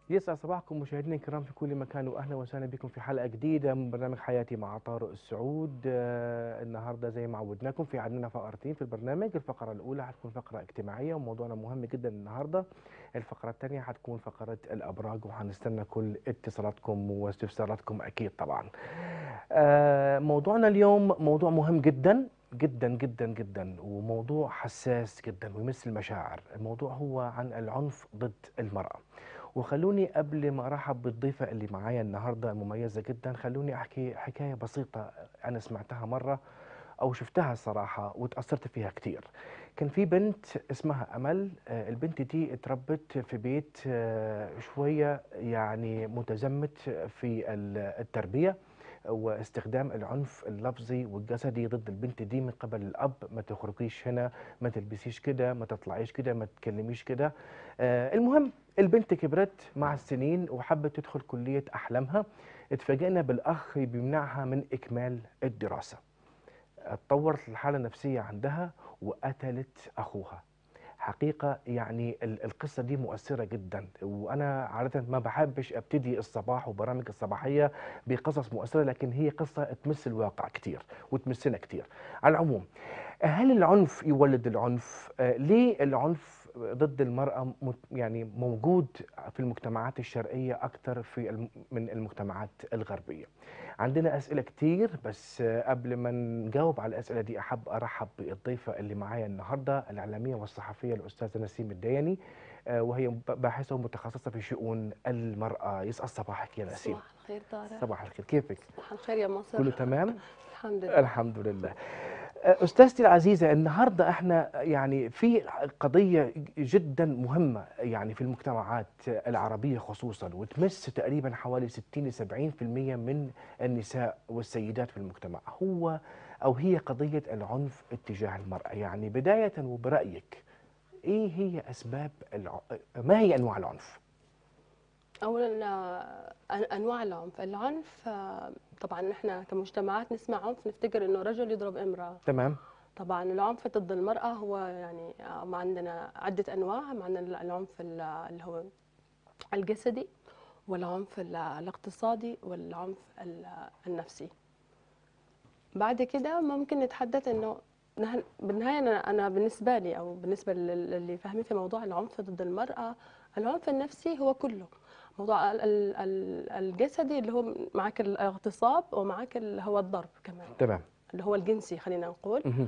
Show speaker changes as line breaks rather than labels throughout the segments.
يسعد صباحكم مشاهدينا الكرام في كل مكان واهلا وسهلا بكم في حلقه جديده من برنامج حياتي مع طارق السعود آه النهارده زي ما عودناكم في عندنا فقرتين في البرنامج الفقره الاولى هتكون فقره اجتماعيه وموضوعنا مهم جدا النهارده الفقره الثانيه هتكون فقره الابراج وهنستنى كل اتصالاتكم واستفساراتكم اكيد طبعا آه موضوعنا اليوم موضوع مهم جدا جدا جدا جدا وموضوع حساس جدا ويمس المشاعر الموضوع هو عن العنف ضد المرأة وخلوني قبل ما ارحب بالضيفه اللي معايا النهارده مميزه جدا خلوني احكي حكايه بسيطه انا سمعتها مره او شفتها الصراحه وتاثرت فيها كتير كان في بنت اسمها امل آه، البنت دي اتربت في بيت آه، شويه يعني متزمت في ال- التربيه واستخدام العنف اللفظي والجسدي ضد البنت دي من قبل الاب ما تخرجيش هنا ما تلبسيش كده ما تطلعيش كده ما تتكلميش كده آه، المهم البنت كبرت مع السنين وحبت تدخل كلية أحلامها اتفاجئنا بالأخ بيمنعها من إكمال الدراسة اتطورت الحالة النفسية عندها وقتلت أخوها حقيقة يعني ال- القصة دي مؤثرة جدا وأنا عادة ما بحبش أبتدي الصباح وبرامج الصباحية بقصص مؤثرة لكن هي قصة تمس الواقع كتير وتمسنا كتير على العموم هل العنف يولد العنف؟ آه، ليه العنف ضد المرأة مت- يعني موجود في المجتمعات الشرقية أكثر في الم- من المجتمعات الغربية عندنا أسئلة كتير بس آه، قبل ما نجاوب على الأسئلة دي أحب أرحب بالضيفة اللي معايا النهاردة الإعلامية والصحفية الأستاذة نسيم الدياني آه، وهي باحثة ومتخصصة في شؤون المرأة يسعد صباحك يا نسيم
صباح الخير طارق
صباح الخير كيفك؟
صباح الخير يا مصر
كله تمام؟
الحمد لله
الحمد لله استاذتي العزيزه النهارده احنا يعني في قضيه جدا مهمه يعني في المجتمعات العربيه خصوصا وتمس تقريبا حوالي 60 ل 70% من النساء والسيدات في المجتمع هو او هي قضيه العنف اتجاه المراه يعني بدايه وبرايك ايه هي اسباب الع... ما هي انواع العنف؟
اولا آه، أن- انواع العنف العنف آه، طبعا احنا كمجتمعات نسمع عنف نفتكر انه رجل يضرب امراه
تمام
طبعا العنف ضد المراه هو يعني آه، ما عندنا عده انواع ما عندنا العنف ال- اللي هو الجسدي والعنف ال- الاقتصادي والعنف ال- النفسي بعد كده ممكن نتحدث انه نحن بالنهايه انا انا بالنسبه لي او بالنسبه لل- للي فاهمين في موضوع العنف ضد المراه العنف النفسي هو كله موضوع ال- ال- ال- الجسدي اللي هو معك الاغتصاب ومعك اللي هو الضرب كمان
تمام
اللي هو الجنسي خلينا نقول
مهم.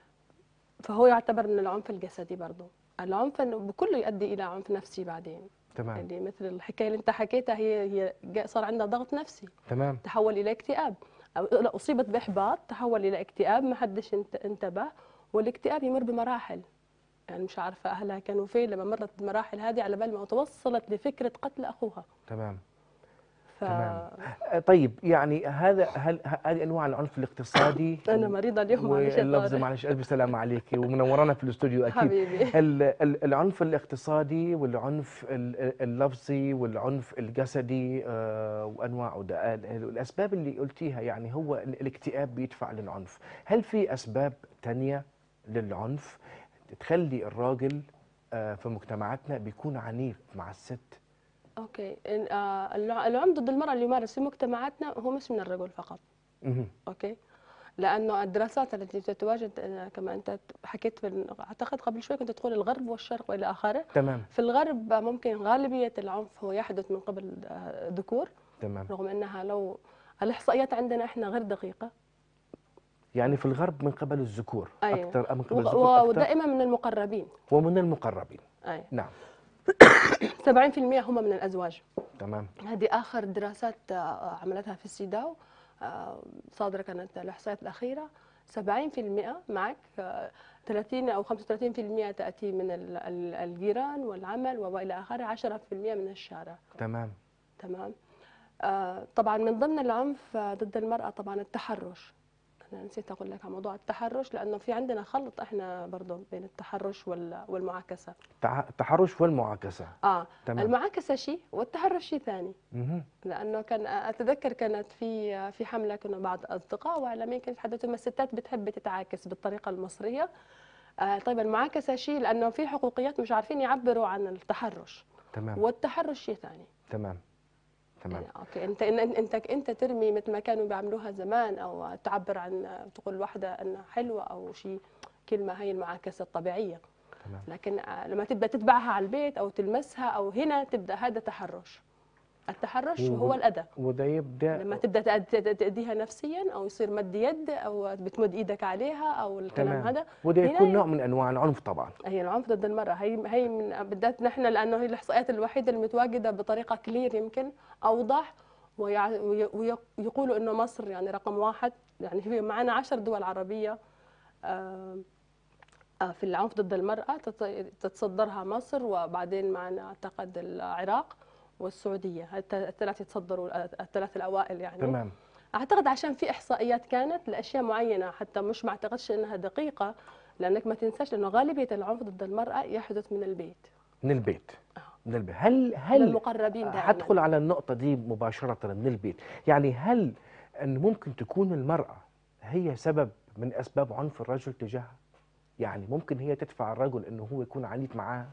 فهو يعتبر من العنف الجسدي برضه العنف إنه بكله يؤدي الى عنف نفسي بعدين
تمام
اللي مثل الحكايه اللي انت حكيتها هي هي جا- صار عندها ضغط نفسي
تمام
تحول الى اكتئاب او لا، اصيبت باحباط تحول الى اكتئاب ما حدش انت- انتبه والاكتئاب يمر بمراحل يعني مش عارفه اهلها كانوا فين لما مرت بالمراحل هذه على بال ما توصلت لفكره قتل اخوها
تمام
ف
تمام. آه، طيب يعني هذا هل ه- هذه انواع العنف الاقتصادي
انا مريضه اليوم معلش يا
واللفظ
طارق.
معلش الف سلامه عليك ومنورانا في الاستوديو اكيد
حبيبي
ال- ال- العنف الاقتصادي والعنف ال- اللفظي والعنف الجسدي آه، وانواعه ده ال- ال- الاسباب اللي قلتيها يعني هو ال- الاكتئاب بيدفع للعنف هل في اسباب تانية للعنف تخلي الراجل آه، في مجتمعاتنا بيكون عنيف مع الست
اوكي إن- آه، الع- العنف ضد المراه اللي يمارس في مجتمعاتنا هو مش من الرجل فقط
مهم.
اوكي لانه الدراسات التي تتواجد آه، كما انت حكيت في ال- اعتقد قبل شوي كنت تقول الغرب والشرق والى اخره
تمام
في الغرب ممكن غالبيه العنف هو يحدث من قبل آه، ذكور
تمام
رغم انها لو الاحصائيات عندنا احنا غير دقيقه
يعني في الغرب من قبل الذكور
أيوة.
اكثر من قبل
و-
الذكور
و-
اكثر
ودائما من المقربين
ومن المقربين
اي
نعم
70% هم من الازواج
تمام
هذه اخر دراسات آه، عملتها في السيداو آه، صادره كانت الاحصائيات الاخيره 70% معك آه، 30 او 35% تاتي من ال- ال- الجيران والعمل والى اخره 10% من الشارع
تمام
تمام آه، طبعا من ضمن العنف آه، ضد المراه طبعا التحرش انا نسيت اقول لك عن موضوع التحرش لانه في عندنا خلط احنا برضه بين التحرش وال- والمعاكسه
تع- التحرش والمعاكسه
اه
تمام
المعاكسه شيء والتحرش شيء ثاني
مهم.
لانه كان اتذكر كانت في في حمله كانوا بعض اصدقاء واعلاميين كانوا يتحدثوا ان الستات بتحب تتعاكس بالطريقه المصريه آه طيب المعاكسه شيء لانه في حقوقيات مش عارفين يعبروا عن التحرش
تمام
والتحرش شيء ثاني
تمام تمام
يعني اوكي انت إن انت انت ترمي مثل ما كانوا بيعملوها زمان او تعبر عن تقول واحده انها حلوه او شيء كلمه هي المعاكسه الطبيعيه
تمام.
لكن آه، لما تبدا تتبعها على البيت او تلمسها او هنا تبدا هذا تحرش التحرش
هو-
هو الاذى
وده يبدا
لما تبدا تأد- تأد- تاذيها نفسيا او يصير مد يد او بتمد ايدك عليها او الكلام
تمام.
هذا
وده
هنا
يكون نوع من انواع العنف طبعا
هي العنف ضد المرأة هي هي من بالذات نحن لأنه هي الإحصائيات الوحيدة المتواجدة بطريقة كلير يمكن أوضح ويع- وي- وي- ويقولوا إنه مصر يعني رقم واحد يعني في معنا عشر دول عربية آه، آه، في العنف ضد المرأة تت- تتصدرها مصر وبعدين معنا أعتقد العراق والسعودية الت- الثلاث يتصدروا الثلاث الأوائل يعني
تمام
اعتقد عشان في احصائيات كانت لاشياء معينه حتى مش ما اعتقدش انها دقيقه لانك ما تنساش انه غالبيه العنف ضد المراه يحدث من البيت
من البيت
آه.
من البيت هل
من
هل
المقربين دائما
هدخل على النقطة دي مباشرة من البيت يعني هل أن ممكن تكون المرأة هي سبب من أسباب عنف الرجل تجاهها يعني ممكن هي تدفع الرجل أنه هو يكون عنيف معاها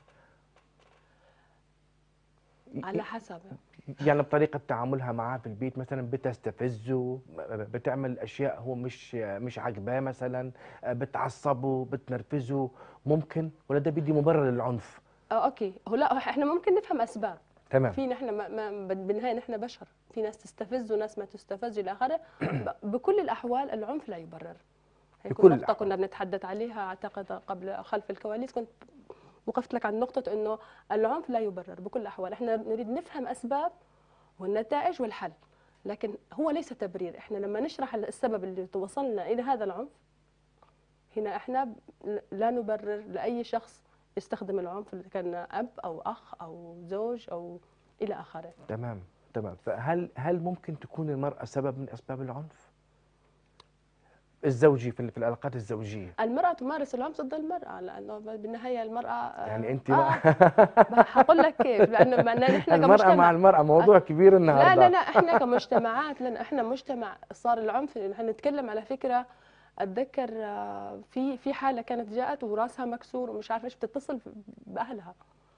على حسب
يعني بطريقة تعاملها معاه في البيت مثلا بتستفزه بتعمل أشياء هو مش مش عاجباه مثلا بتعصبه بتنرفزه ممكن ولا ده بيدي مبرر للعنف
آه اوكي هو لا احنا ممكن نفهم اسباب
تمام
في نحن ما ما بالنهايه نحن بشر في ناس تستفز وناس ما تستفز الى اخره ب- بكل الاحوال العنف لا يبرر هي
بكل
نقطه
الأحوال.
كنا بنتحدث عليها اعتقد قبل خلف الكواليس كنت وقفت لك عن نقطه انه العنف لا يبرر بكل الاحوال احنا نريد نفهم اسباب والنتائج والحل لكن هو ليس تبرير احنا لما نشرح السبب اللي توصلنا الى هذا العنف هنا احنا ب- لا نبرر لاي شخص يستخدم العنف اذا كان اب او اخ او زوج او الى اخره
تمام تمام فهل هل ممكن تكون المرأة سبب من أسباب العنف الزوجي في, في العلاقات الزوجية
المرأة تمارس العنف ضد المرأة لأنه بالنهاية المرأة آه،
يعني أنت
آه
مع
هقول لك كيف لأنه لأن نحن
المرأة
كمجتمع
مع المرأة موضوع كبير
لا
النهارده
لا لا احنا كمجتمعات لان احنا مجتمع صار العنف نحن نتكلم على فكره اتذكر آه، في في حاله كانت جاءت وراسها مكسور ومش عارفه ايش بتتصل باهلها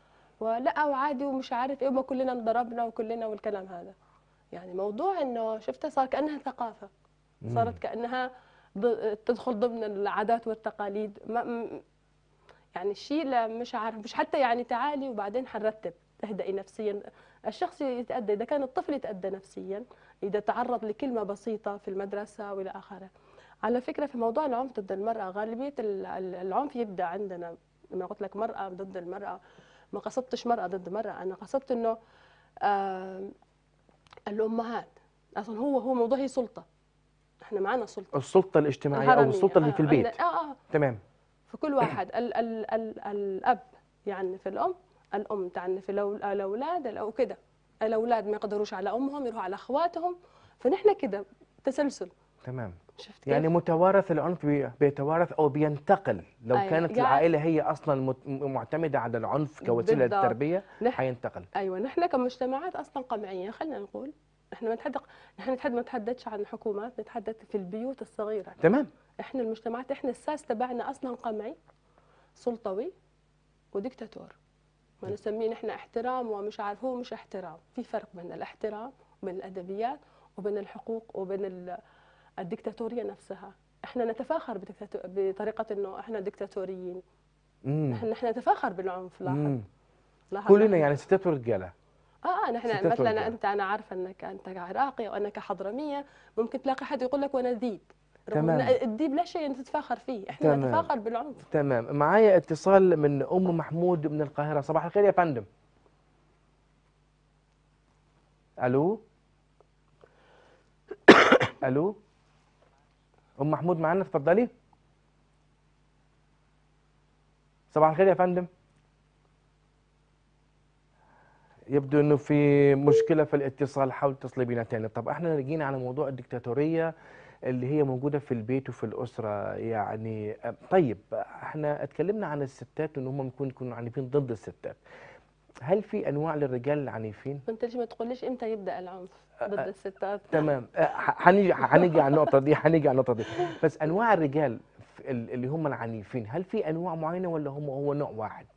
ولا وعادي ومش عارف ايه وما كلنا انضربنا وكلنا والكلام هذا يعني موضوع انه شفتها صار كانها ثقافه صارت كانها ض- تدخل ضمن العادات والتقاليد ما م- يعني الشيء لا مش عارف مش حتى يعني تعالي وبعدين حنرتب تهدئي نفسيا الشخص يتأدى إذا كان الطفل يتأدى نفسيا إذا تعرض لكلمة بسيطة في المدرسة وإلى آخره على فكرة في موضوع العنف ضد المرأة غالبية ال- ال- العنف يبدأ عندنا لما قلت لك مرأة ضد المرأة ما قصدتش مرأة ضد مرأة أنا قصدت إنه آه الأمهات أصلا هو هو موضوع هي سلطة إحنا معنا سلطة
السلطة الاجتماعية أو
الهرمية.
السلطة اللي
آه،
في البيت
عندنا- آه آه
تمام
فكل واحد ال ال ال الاب يعنف الام الام تعنف الأول- الاولاد او كده الاولاد ما يقدروش على امهم يروحوا على اخواتهم فنحن كده تسلسل
تمام
شفت
يعني
كيف؟
متوارث العنف بي- بيتوارث أو بينتقل لو
أيوة.
كانت
يعني-
العائلة هي أصلا مت- معتمدة على العنف كوسيلة
بالضبط.
للتربية
نحن
حينتقل
ايوه نحن كمجتمعات اصلا قمعيه خلينا نقول احنا ما نتحدث نحن نتحدث ما نتحدثش عن حكومات نتحدث في البيوت الصغيره
تمام
احنا المجتمعات احنا الساس تبعنا اصلا قمعي سلطوي وديكتاتور ما نسميه نحن احترام ومش عارف هو مش احترام في فرق بين الاحترام وبين الادبيات وبين الحقوق وبين ال- الديكتاتوريه نفسها احنا نتفاخر بديكتاتو- بطريقه انه احنا ديكتاتوريين
مم.
نحن نحن نتفاخر بالعنف لاحظ
مم.
لاحظ
كلنا
نحن-
يعني ستات ورجالة
اه اه
ستات
نحن مثلا
ورجال.
انت انا عارفه انك انت عراقي او انك حضرميه ممكن تلاقي حد يقول لك وانا ذيب رغم
تمام.
ان الذيب لا شيء ان تتفاخر فيه احنا
تمام.
نتفاخر بالعنف
تمام معايا اتصال من أم محمود من القاهرة صباح الخير يا فندم ألو ألو أم محمود معانا اتفضلي صباح الخير يا فندم يبدو انه في مشكله في الاتصال حاول تتصلي بينا تاني طب احنا جينا على موضوع الدكتاتوريه اللي هي موجوده في البيت وفي الاسره يعني آه، طيب احنا اتكلمنا عن الستات ان هم ممكن يكونوا عنيفين ضد الستات هل في انواع للرجال العنيفين
انت ليش ما تقوليش امتى يبدا العنف ضد الستات
تمام آه، ح- هنيجي هنيجي على النقطه دي هنيجي على النقطه دي بس انواع الرجال في ال- اللي هم العنيفين هل في انواع معينه ولا هم هو نوع واحد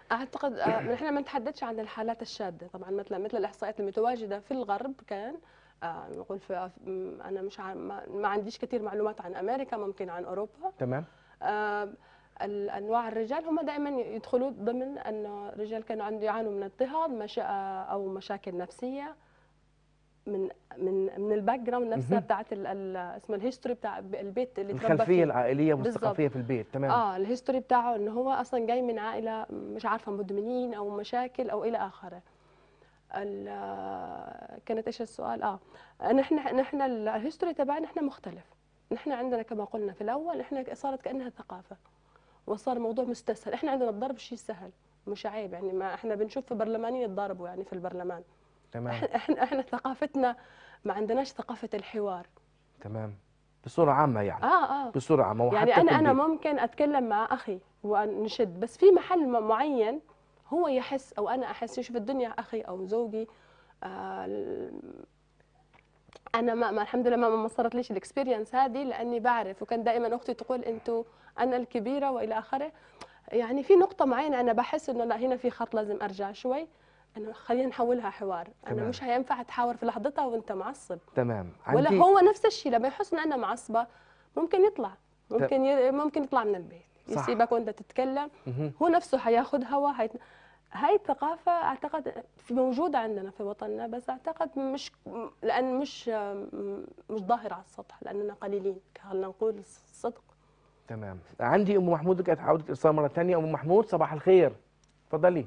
اعتقد آه، نحن ما نتحدثش عن الحالات الشاذه طبعا مثل مثل الاحصائيات المتواجده في الغرب كان آه، نقول في م- انا مش ع- ما ما عنديش كثير معلومات عن امريكا ممكن عن اوروبا
تمام
آه، الانواع الرجال هم دائما يدخلوا ضمن انه الرجال كانوا عنده يعانوا من اضطهاد مشا او مشاكل نفسيه من من من الباك جراوند نفسها
مهم.
بتاعت ال- ال- اسمه الهيستوري بتاع البيت اللي تربى
الخلفيه
فيه
العائليه
بالضبط.
والثقافيه في البيت تمام
اه الهيستوري بتاعه انه هو اصلا جاي من عائله مش عارفه مدمنين او مشاكل او الى اخره ال- آه، كانت ايش السؤال اه نحن نحن ال- الهيستوري تبعنا نحن مختلف نحن عندنا كما قلنا في الاول احنا صارت كانها ثقافه وصار الموضوع مستسهل احنا عندنا الضرب شيء سهل مش عيب يعني ما احنا بنشوف في برلمانيين يتضاربوا يعني في البرلمان
تمام
احنا احنا, احنا ثقافتنا ما عندناش ثقافه الحوار
تمام بصوره عامه يعني
اه اه
بصوره عامه وحتى
يعني
في
انا انا
البيت.
ممكن اتكلم مع اخي ونشد بس في محل م- معين هو يحس او انا احس يشوف الدنيا اخي او زوجي آه ال- انا ما, ما الحمد لله ما ما صارت ليش الاكسبيرينس هذه لاني بعرف وكان دائما اختي تقول انتوا انا الكبيره والى اخره يعني في نقطه معينه انا بحس انه لا هنا في خط لازم ارجع شوي انه خلينا نحولها حوار انا
تمام.
مش هينفع تحاور في لحظتها وانت معصب
تمام
ولا
عندي
هو نفس الشيء لما يحس ان انا معصبه ممكن يطلع ممكن ي... ممكن يطلع من البيت
صح.
يسيبك وانت تتكلم
مهم.
هو نفسه حياخذ هوا هي... هاي الثقافة أعتقد في موجودة عندنا في وطننا بس أعتقد مش لأن مش مش ظاهرة على السطح لأننا قليلين خلينا نقول الصدق
تمام عندي ام محمود رجعت حاولت اتصال مره ثانيه ام محمود صباح الخير اتفضلي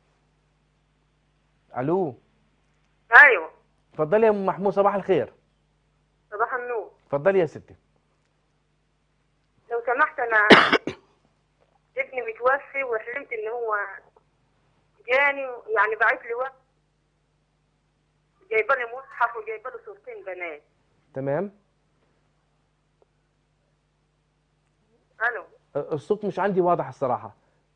الو
ايوه
اتفضلي يا ام محمود صباح الخير
صباح النور
اتفضلي يا ستي
لو سمحت انا ابني متوفي وحلمت ان هو جاني يعني بعت لي وقت جايبه لي مصحف وجايبه له صورتين بنات
تمام
الو
الصوت مش عندي واضح الصراحه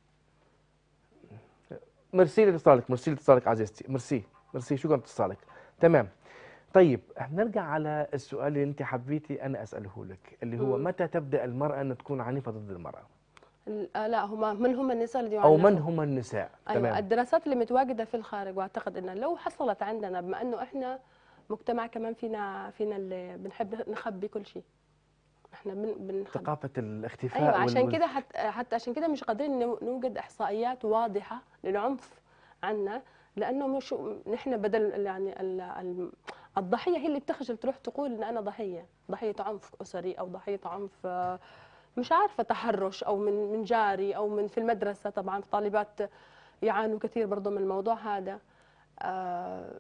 ميرسي لاتصالك ميرسي لاتصالك عزيزتي ميرسي ميرسي شكرا لاتصالك تمام طيب نرجع على السؤال اللي انت حبيتي انا اساله لك اللي هو
مم.
متى تبدا المراه ان تكون عنيفه ضد المراه
ال- آه لا هم من هم النساء اللي
او
يعنفوا؟
من هم النساء
أيوة
تمام
الدراسات اللي متواجدة في الخارج وأعتقد أنها لو حصلت عندنا بما أنه إحنا مجتمع كمان فينا فينا اللي بنحب نخبي كل شيء احنا بن بنخبي
ثقافه الاختفاء
ايوه
وال-
عشان
وال-
كده حتى, حتى عشان كده مش قادرين نو- نوجد احصائيات واضحه للعنف عنا لانه مش نحن بدل يعني ال- ال- الضحيه هي اللي بتخجل تروح تقول ان انا ضحيه ضحيه عنف اسري او ضحيه عنف آه، مش عارفه تحرش او من من جاري او من في المدرسه طبعا طالبات يعانوا كثير برضه من الموضوع هذا آه،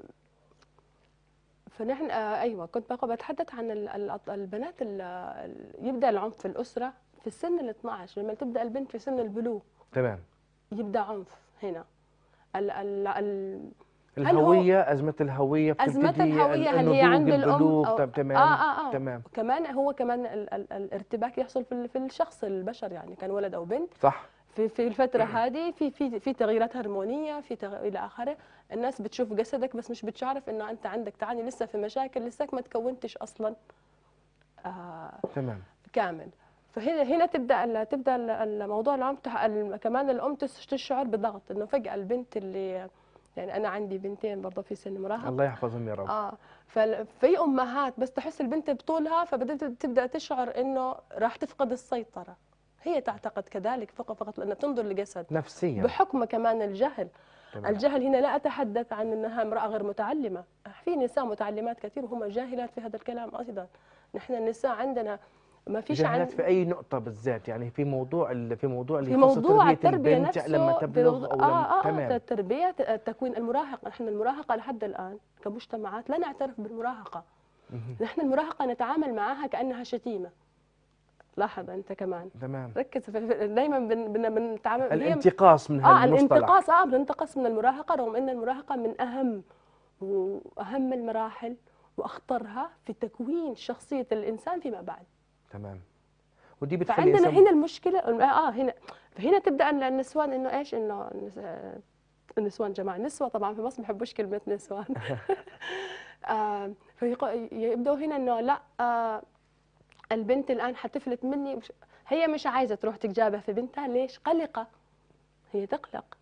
فنحن آه ايوه كنت بقى بتحدث عن ال- ال- البنات ال- ال- يبدا العنف في الاسره في السن ال 12 لما تبدا البنت في سن البلوغ
تمام
يبدا عنف هنا ال ال ال هل هو-
الهويه ازمه الهويه
أزمة
بتبتدي
الهوية هل هي
النضوج،
عند الأم
البلوغ
أو-
طب تمام
آه آه آه.
تمام
كمان هو كمان ال ال الارتباك يحصل في ال- في الشخص البشر يعني كان ولد او بنت
صح
في في الفتره هذه في في في تغييرات هرمونيه في تغ... الى اخره الناس بتشوف جسدك بس مش بتعرف انه انت عندك تعاني لسه في مشاكل لساك ما تكونتش اصلا آه
تمام
كامل فهنا هنا تبدا ال- تبدا ال- الموضوع العنف تح- ال- كمان الام تس- تشعر بضغط انه فجاه البنت اللي يعني انا عندي بنتين برضه في سن مراهقه
الله يحفظهم يا رب
اه ففي امهات بس تحس البنت بطولها فبدات تبدا تشعر انه راح تفقد السيطره هي تعتقد كذلك فقط فقط لانها تنظر لجسد
نفسيا
بحكم كمان الجهل
تمام.
الجهل هنا لا اتحدث عن انها امراه غير متعلمه في نساء متعلمات كثير وهم جاهلات في هذا الكلام ايضا نحن النساء عندنا ما فيش عن
جهلت في اي نقطه بالذات يعني في موضوع ال- في موضوع اللي
في
يخص
موضوع
تربيه
التربيه
البنت
نفسه
لما تبلغ
بموضوع-
او لما
آه آه
تمام
التربيه ت- تكوين المراهقه نحن المراهقه لحد الان كمجتمعات لا نعترف بالمراهقه
مهم.
نحن المراهقه نتعامل معها كانها شتيمه لاحظ انت كمان
تمام
ركز في في- دايما بن بن بنتعامل هي-
الانتقاص من
اه
هالمصطلح
الانتقاص اه بننتقص من المراهقه رغم ان المراهقه من اهم واهم المراحل واخطرها في تكوين شخصيه الانسان فيما بعد
تمام ودي بتخلي
فعندنا
إنسان-
هنا المشكله اه هنا فهنا تبدا ال- النسوان انه ايش انه النس- آه، النسوان جماعه النسوه طبعا في مصر ما بيحبوش كلمه نسوان آه فيق- يبداوا هنا انه لا آه البنت الان حتفلت مني مش هي مش عايزه تروح تتجابه في بنتها ليش قلقه هي تقلق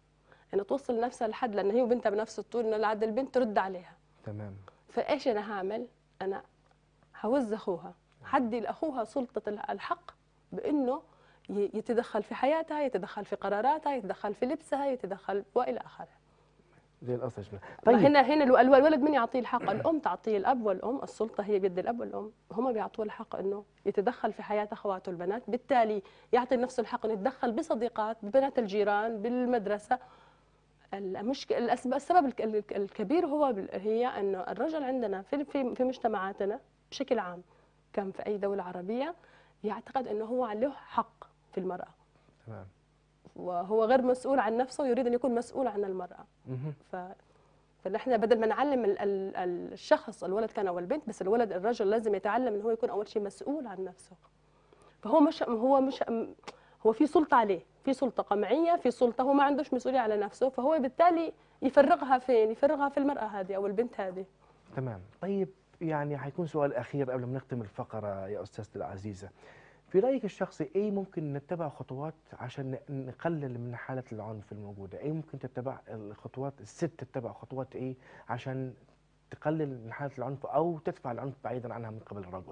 انه توصل نفسها لحد لان هي وبنتها بنفس الطول انه لعد البنت ترد عليها
تمام
فايش انا هعمل انا هوز اخوها حدي لاخوها سلطه الحق بانه ي- يتدخل في حياتها يتدخل في قراراتها يتدخل في لبسها يتدخل والى اخره
زي القصة شبه.
طيب
طيب
هنا هنا الو- الو- الولد من يعطيه الحق الام تعطيه الاب والام السلطه هي بيد الاب والام هم بيعطوه الحق انه يتدخل في حياه اخواته البنات بالتالي يعطي نفسه الحق انه يتدخل بصديقات ببنات الجيران بالمدرسه المشكله الأسباب السبب الك- الك- الكبير هو بال- هي انه الرجل عندنا في في في مجتمعاتنا بشكل عام كان في اي دوله عربيه يعتقد انه هو له حق في المراه
تمام
وهو غير مسؤول عن نفسه يريد ان يكون مسؤول عن المراه
مهم.
ف فنحن بدل ما نعلم ال- ال- ال- الشخص الولد كان او البنت بس الولد الرجل لازم يتعلم ان هو يكون اول شيء مسؤول عن نفسه فهو مش هو مش هو في سلطه عليه في سلطه قمعيه في سلطه هو ما عندوش مسؤوليه على نفسه فهو بالتالي يفرغها فين يفرغها في المراه هذه او البنت هذه
تمام طيب يعني حيكون سؤال أخير قبل ما نختم الفقرة يا أستاذتي العزيزة في رأيك الشخصي إيه ممكن نتبع خطوات عشان ن- نقلل من حالة العنف الموجودة إيه ممكن تتبع الخطوات الست تتبع خطوات إيه عشان تقلل من حالة العنف أو تدفع العنف بعيدا عنها من قبل الرجل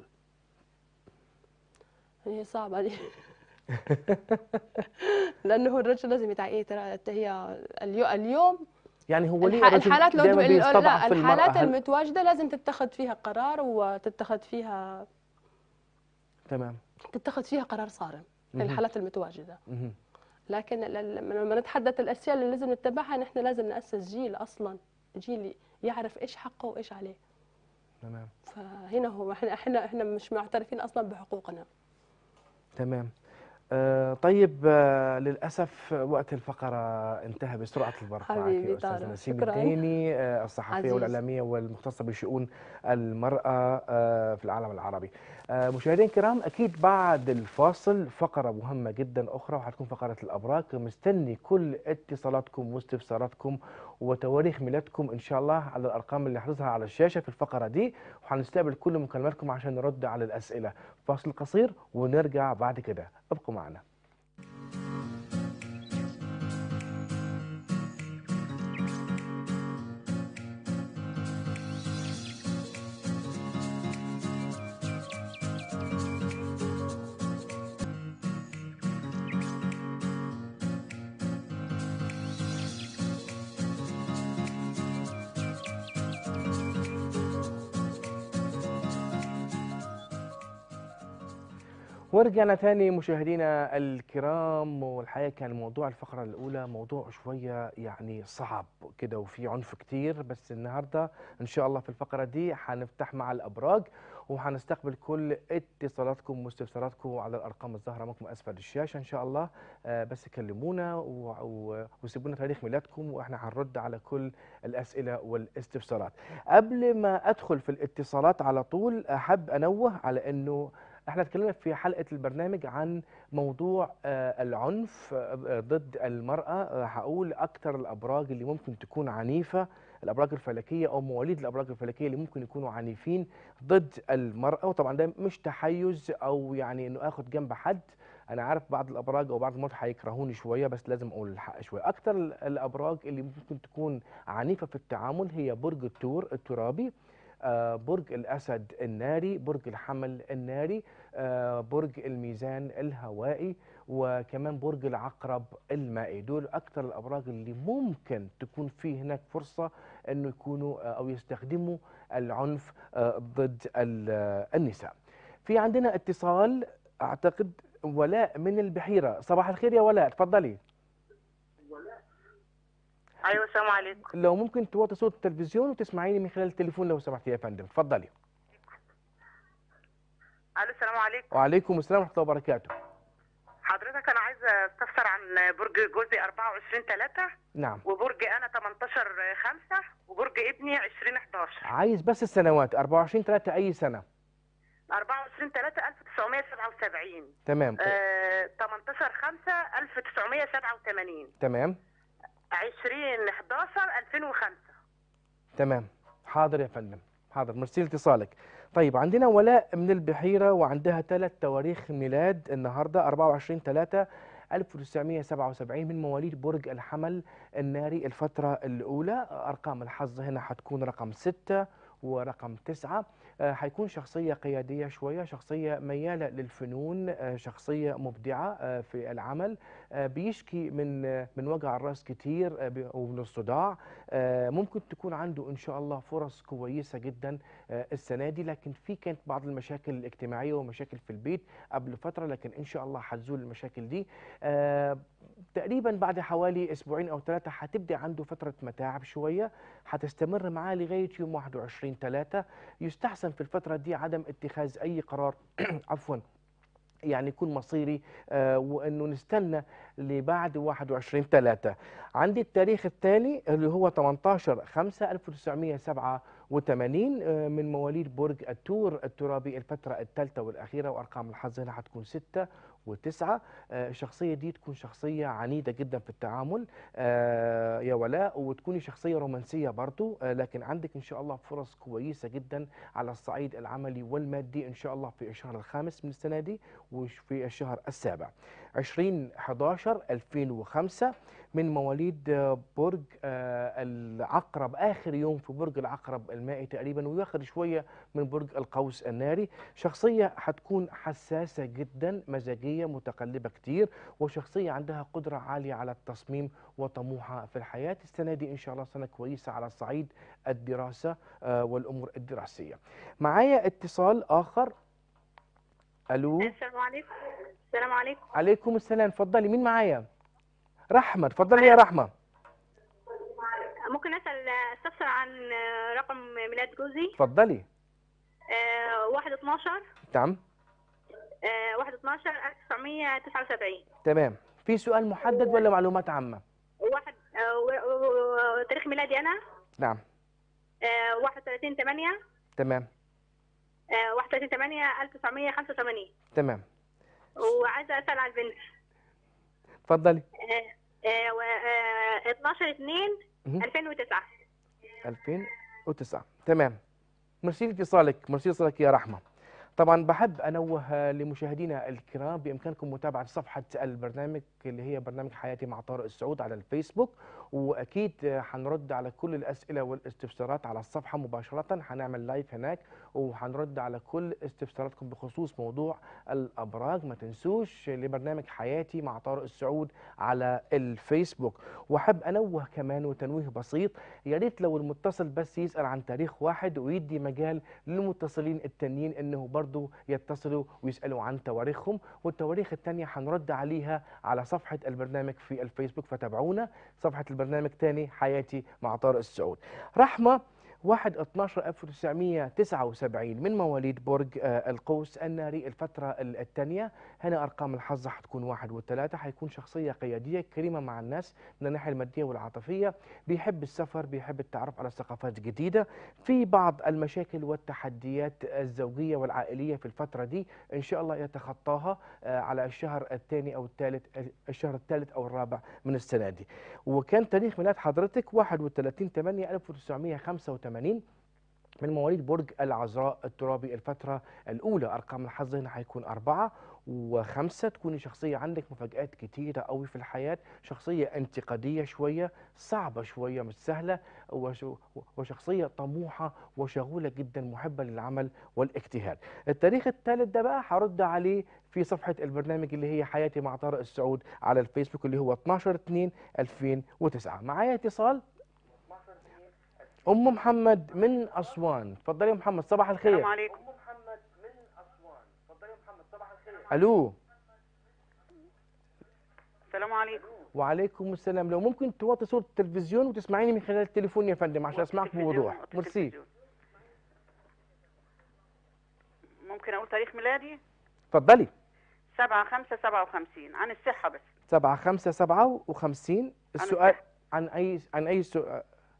هي صعبه دي لانه هو الرجل لازم يتع إيه ترى هي اليو- اليوم
يعني هو ليه
الح-
الرجل
الحالات لو
دايما
ال-
بيستضعف
لا
في المرأة
الحالات
هل-
المتواجده لازم تتخذ فيها قرار وتتخذ فيها
تمام
تتخذ فيها قرار صارم في
مهم.
الحالات المتواجده
مهم.
لكن ال- ال- لما نتحدث الاشياء اللي لازم نتبعها نحن لازم ناسس جيل اصلا جيل يعرف ايش حقه وايش عليه
تمام
فهنا هو احنا احنا احنا مش معترفين اصلا بحقوقنا
تمام آه طيب آه للأسف وقت الفقرة انتهى بسرعة البرق معك
حبيبي
يا أستاذ
طارق،
نسيم
شكراً.
الديني آه الصحفية
عزيز.
والإعلامية والمختصة بشؤون المرأة آه في العالم العربي آه مشاهدينا الكرام أكيد بعد الفاصل فقرة مهمة جدا أخرى وحتكون فقرة الأبراج مستني كل اتصالاتكم واستفساراتكم وتواريخ ميلادكم إن شاء الله على الأرقام اللي حرصها على الشاشة في الفقرة دي وهنستقبل كل مكالماتكم عشان نرد على الأسئلة فاصل قصير ونرجع بعد كده ابقوا معنا ورجعنا تاني مشاهدينا الكرام والحقيقه كان موضوع الفقره الاولى موضوع شويه يعني صعب كده وفي عنف كتير بس النهارده ان شاء الله في الفقره دي هنفتح مع الابراج وهنستقبل كل اتصالاتكم واستفساراتكم على الارقام الظاهره معكم اسفل الشاشه ان شاء الله آه، بس كلمونا و- و- وسيبوا لنا تاريخ ميلادكم واحنا هنرد على كل الاسئله والاستفسارات قبل ما ادخل في الاتصالات على طول احب انوه على انه احنا اتكلمنا في حلقه البرنامج عن موضوع آه، العنف آه، ضد المراه آه، هقول اكتر الابراج اللي ممكن تكون عنيفه الابراج الفلكيه او مواليد الابراج الفلكيه اللي ممكن يكونوا عنيفين ضد المراه وطبعا ده مش تحيز او يعني انه اخد جنب حد انا عارف بعض الابراج او بعض الموت هيكرهوني شويه بس لازم اقول الحق شويه اكتر ال- الابراج اللي ممكن تكون عنيفه في التعامل هي برج الثور الترابي آه، برج الاسد الناري برج الحمل الناري آه، برج الميزان الهوائي وكمان برج العقرب المائي دول اكتر الابراج اللي ممكن تكون في هناك فرصه انه يكونوا آه، او يستخدموا العنف آه، ضد ال- آه، النساء في عندنا اتصال اعتقد ولاء من البحيره صباح الخير يا ولاء تفضلي
ايوه السلام عليكم
لو ممكن توطي صوت التلفزيون وتسمعيني من خلال التليفون لو سمحتي يا فندم تفضلي
الو السلام عليكم
وعليكم السلام ورحمه الله وبركاته
حضرتك انا عايزه استفسر عن برج جوزي 24 3
نعم
وبرج انا 18 5 وبرج ابني 20 11
عايز بس السنوات 24 3 اي سنه
24 3 1977
تمام
آه 18 5 1987
تمام
20 11 2005
تمام حاضر يا فندم حاضر مرسي اتصالك طيب عندنا ولاء من البحيرة وعندها ثلاث تواريخ ميلاد النهاردة 24 3 1977 من مواليد برج الحمل الناري الفترة الأولى أرقام الحظ هنا حتكون رقم 6 ورقم تسعة آه، حيكون شخصية قيادية شوية شخصية ميالة للفنون آه، شخصية مبدعة آه، في العمل آه، بيشكي من آه، من وجع الراس كتير آه، بي- ومن الصداع آه، ممكن تكون عنده إن شاء الله فرص كويسة جدا آه، السنة دي لكن في كانت بعض المشاكل الاجتماعية ومشاكل في البيت قبل فترة لكن إن شاء الله حتزول المشاكل دي آه، تقريبا بعد حوالي اسبوعين او ثلاثه هتبدا عنده فتره متاعب شويه هتستمر معاه لغايه يوم 21 3 يستحسن في الفتره دي عدم اتخاذ اي قرار عفوا يعني يكون مصيري آه وانه نستنى لبعد 21 3 عندي التاريخ الثاني اللي هو 18 5 1987 آه من مواليد برج التور الترابي الفتره الثالثه والاخيره وارقام الحظ هنا هتكون 6 وتسعة آه، الشخصية دي تكون شخصية عنيدة جدا في التعامل آه، يا ولاء وتكوني شخصية رومانسية برضو آه، لكن عندك إن شاء الله فرص كويسة جدا على الصعيد العملي والمادي إن شاء الله في الشهر الخامس من السنة دي وفي الشهر السابع 20 11 2005 من مواليد آه، برج آه، العقرب آخر يوم في برج العقرب المائي تقريبا وياخد شوية من برج القوس الناري شخصية حتكون حساسة جدا مزاجية متقلبة كتير وشخصية عندها قدرة عالية على التصميم وطموحها في الحياة السنة دي إن شاء الله سنة كويسة على الصعيد الدراسة آه، والأمور الدراسية معايا اتصال آخر ألو
السلام عليكم السلام عليكم
عليكم السلام اتفضلي مين معايا رحمة اتفضلي يا رحمة
ممكن اسال استفسر عن رقم ميلاد جوزي
اتفضلي
آه، 1 12
نعم
آه، 1 12 1979
تمام في سؤال محدد ولا معلومات عامة
واحد آه، و- و- و- تاريخ ميلادي انا
نعم
آه، 31 8
تمام
31 8 1985
تمام
وعايزه اسال عن البنت
اتفضلي
آه، آه، و- آه، 12 2
مهم.
2009
2009 تمام ميرسي لاتصالك ميرسي لاتصالك يا رحمة طبعا بحب انوه لمشاهدينا الكرام بامكانكم متابعه صفحه البرنامج اللي هي برنامج حياتي مع طارق السعود على الفيسبوك واكيد هنرد على كل الاسئله والاستفسارات على الصفحه مباشره هنعمل لايف هناك وهنرد على كل استفساراتكم بخصوص موضوع الابراج ما تنسوش لبرنامج حياتي مع طارق السعود على الفيسبوك واحب انوه كمان وتنويه بسيط يا ريت لو المتصل بس يسال عن تاريخ واحد ويدي مجال للمتصلين التانيين انه برضه يتصلوا ويسالوا عن تواريخهم والتواريخ التانية هنرد عليها على صفحه البرنامج في الفيسبوك فتابعونا صفحه البرنامج تاني حياتي مع طارق السعود رحمه 1 12 1979 من مواليد برج آه، القوس الناري الفترة الثانية هنا أرقام الحظ حتكون واحد والثلاثة حيكون شخصية قيادية كريمة مع الناس من الناحية المادية والعاطفية بيحب السفر بيحب التعرف على ثقافات جديدة في بعض المشاكل والتحديات الزوجية والعائلية في الفترة دي إن شاء الله يتخطاها آه، على الشهر الثاني أو الثالث الشهر الثالث أو الرابع من السنة دي وكان تاريخ ميلاد حضرتك 31 8 1985 من مواليد برج العذراء الترابي الفترة الأولى أرقام الحظ هنا هيكون أربعة وخمسة تكوني شخصية عندك مفاجآت كتيرة قوي في الحياة شخصية انتقادية شوية صعبة شوية مش سهلة وش- وشخصية طموحة وشغولة جدا محبة للعمل والاجتهاد التاريخ الثالث ده بقى هرد عليه في صفحة البرنامج اللي هي حياتي مع طارق السعود على الفيسبوك اللي هو 12 2 2009 معايا اتصال ام محمد من اسوان اتفضلي يا محمد صباح الخير
السلام عليكم
الو
السلام عليكم
وعليكم السلام لو ممكن توطي صوت التلفزيون وتسمعيني من خلال التليفون يا فندم عشان اسمعك
التلفزيون،
بوضوح
وطي
ميرسي
التلفزيون. ممكن اقول تاريخ ميلادي
اتفضلي
7 5 57 عن الصحة بس
7 5 57 السؤال
الصحة.
عن اي عن اي سؤال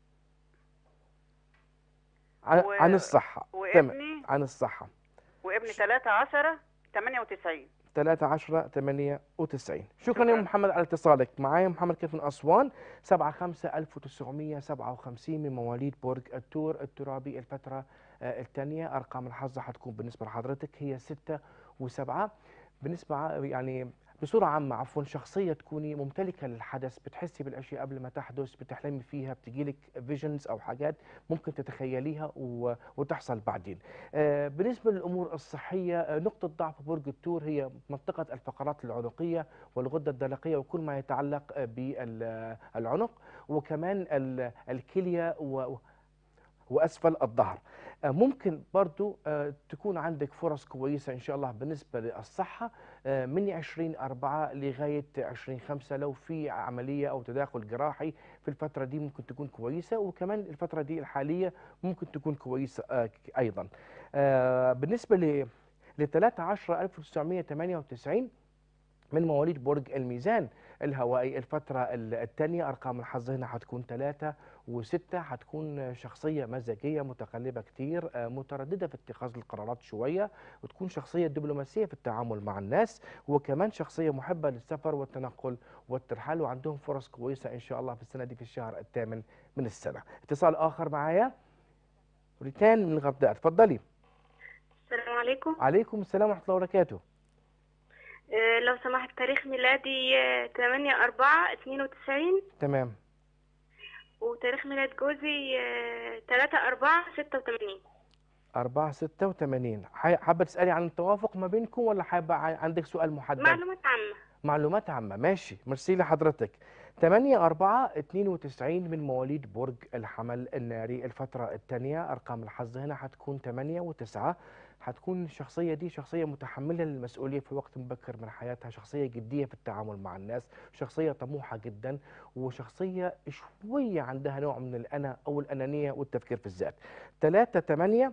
عن,
و-
عن الصحة تمام
وابني
عن الصحة
وابني 3 10 98
3 10 98 شكرا يا
شكراً.
محمد على اتصالك معايا محمد كيف من اسوان 7 5 1957 من مواليد برج التور الترابي الفتره آه، الثانيه ارقام الحظ حتكون بالنسبه لحضرتك هي 6 و7 بالنسبه ع- يعني بصورة عامة عفوا شخصية تكوني ممتلكة للحدث بتحسي بالأشياء قبل ما تحدث بتحلمي فيها بتجيلك فيجنز أو حاجات ممكن تتخيليها و- وتحصل بعدين آه، بالنسبة للأمور الصحية آه، نقطة ضعف برج الثور هي منطقة الفقرات العنقية والغدة الدرقية وكل ما يتعلق آه، بالعنق وكمان ال- الكلية و- واسفل الظهر آه، ممكن برضو آه، تكون عندك فرص كويسه ان شاء الله بالنسبه للصحه آه، من 20 4 لغايه 20 5 لو في عمليه او تداخل جراحي في الفتره دي ممكن تكون كويسه وكمان الفتره دي الحاليه ممكن تكون كويسه آه، ك- ايضا آه، بالنسبه ل ل 3 10 1998 من مواليد برج الميزان الهوائي الفترة الثانية أرقام الحظ هنا هتكون ثلاثة وستة هتكون شخصية مزاجية متقلبة كتير آه، مترددة في اتخاذ القرارات شوية وتكون شخصية دبلوماسية في التعامل مع الناس وكمان شخصية محبة للسفر والتنقل والترحال وعندهم فرص كويسة إن شاء الله في السنة دي في الشهر الثامن من السنة اتصال آخر معايا ريتان من الغردقة اتفضلي
السلام عليكم
عليكم السلام ورحمة الله وبركاته
آه، لو سمحت تاريخ ميلادي آه، 8 4 92
تمام
وتاريخ ميلاد جوزي آه، 3 4 86
أربعة ستة وثمانين حابة تسألي عن التوافق ما بينكم ولا حابة ع- عندك سؤال محدد؟
معلومات عامة
معلومات عامة ماشي ميرسي لحضرتك 8 4 92 من مواليد برج الحمل الناري الفترة الثانية أرقام الحظ هنا هتكون 8 و9 هتكون الشخصية دي شخصية متحملة للمسؤولية في وقت مبكر من حياتها شخصية جدية في التعامل مع الناس شخصية طموحة جدا وشخصية شوية عندها نوع من الأنا أو الأنانية والتفكير في الذات 3 8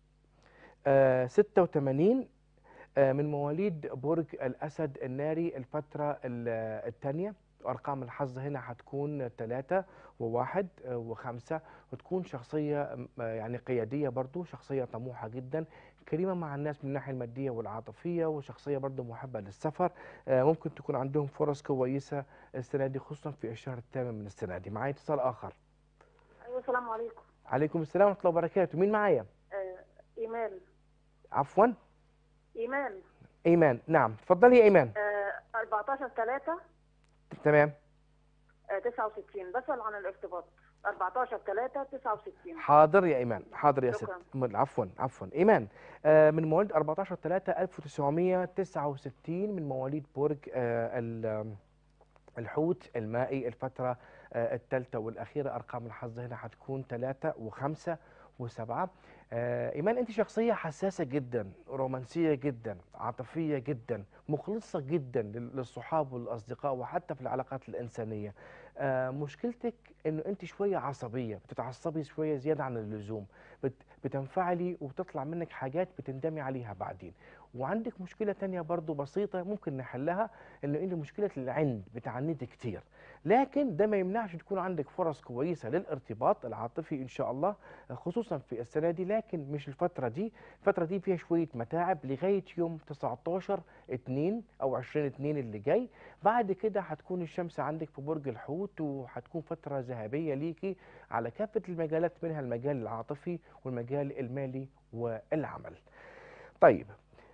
آه 86 آه، من مواليد برج الأسد الناري الفترة الثانية أرقام الحظ هنا هتكون ثلاثة وواحد آه، وخمسة وتكون شخصية م- آه، يعني قيادية برضو شخصية طموحة جدا كريمة مع الناس من الناحية المادية والعاطفية وشخصية برضو محبة للسفر آه، ممكن تكون عندهم فرص كويسة السنة دي خصوصا في الشهر الثامن من السنة دي معايا اتصال آخر
ايوه السلام عليكم
عليكم السلام ورحمة الله وبركاته مين معايا؟
آه ايمان
عفوا
ايمان
إيمان نعم اتفضلي يا إيمان
آه 14 3
تمام
آه 69 بسأل عن الارتباط 14 3 69
حاضر يا ايمان حاضر يا ست
شكراً.
م- عفوا عفوا ايمان آه، من مواليد 14 3 1969 من مواليد برج آه، ال- آم، الحوت المائي الفتره الثالثه والاخيره ارقام الحظ هنا هتكون 3 و5 و7 ايمان انت شخصيه حساسه جدا رومانسيه جدا عاطفيه جدا مخلصه جدا لل- للصحاب والاصدقاء وحتى في العلاقات الانسانيه آه، مشكلتك انه انت شويه عصبيه بتتعصبي شويه زياده عن اللزوم بت- بتنفعلي وبتطلع منك حاجات بتندمي عليها بعدين وعندك مشكله تانية برضو بسيطه ممكن نحلها انه انت مشكله العند بتعنيدي كتير لكن ده ما يمنعش تكون عندك فرص كويسه للارتباط العاطفي ان شاء الله خصوصا في السنه دي لكن مش الفتره دي الفتره دي فيها شويه متاعب لغايه يوم 19 2 او 20 2 اللي جاي بعد كده هتكون الشمس عندك في برج الحوت وهتكون فترة ذهبية ليكي على كافة المجالات منها المجال العاطفي والمجال المالي والعمل طيب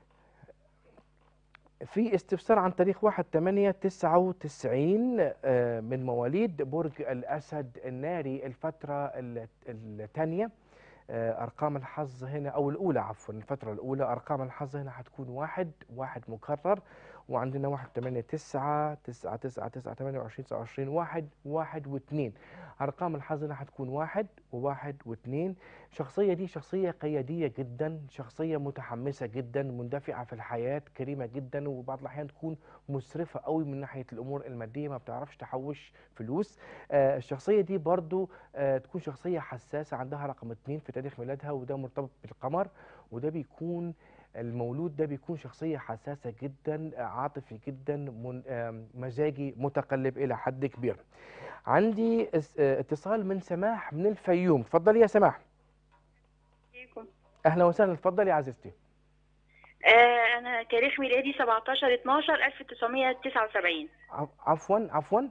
في استفسار عن تاريخ 1 8 99 آه، من مواليد برج الأسد الناري الفترة الثانية أرقام الحظ هنا أو الأولى عفوا الفترة الأولى أرقام الحظ هنا هتكون واحد واحد مكرر وعندنا واحد تمانية تسعة تسعة تسعة تسعة تمانية وعشرين تسعة وعشرين واحد واحد واثنين أرقام الحظ هنا هتكون واحد وواحد واثنين شخصية دي شخصية قيادية جدا شخصية متحمسة جدا مندفعة في الحياة كريمة جدا وبعض الأحيان تكون مسرفة قوي من ناحية الأمور المادية ما بتعرفش تحوش فلوس آه الشخصية دي برضو آه تكون شخصية حساسة عندها رقم اتنين في تاريخ ميلادها وده مرتبط بالقمر وده بيكون المولود ده بيكون شخصية حساسة جدا آه، عاطفي جدا من آم، مزاجي متقلب إلى حد كبير عندي اس- آه، اتصال من سماح من الفيوم اتفضلي يا سماح
عليكم.
أهلا وسهلا اتفضلي يا عزيزتي
آه انا تاريخ ميلادي 17 12 1979
عف- عفوا عفوا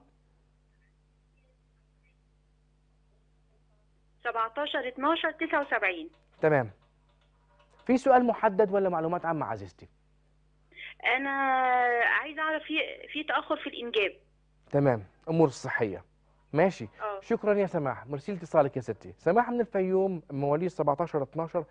17 12 79
تمام في سؤال محدد ولا معلومات عامة عزيزتي
انا عايزه اعرف في في تاخر في الانجاب
تمام امور الصحيه ماشي
اه
شكرا يا سماح مرسي لاتصالك يا ستي سماح من الفيوم مواليد 17 12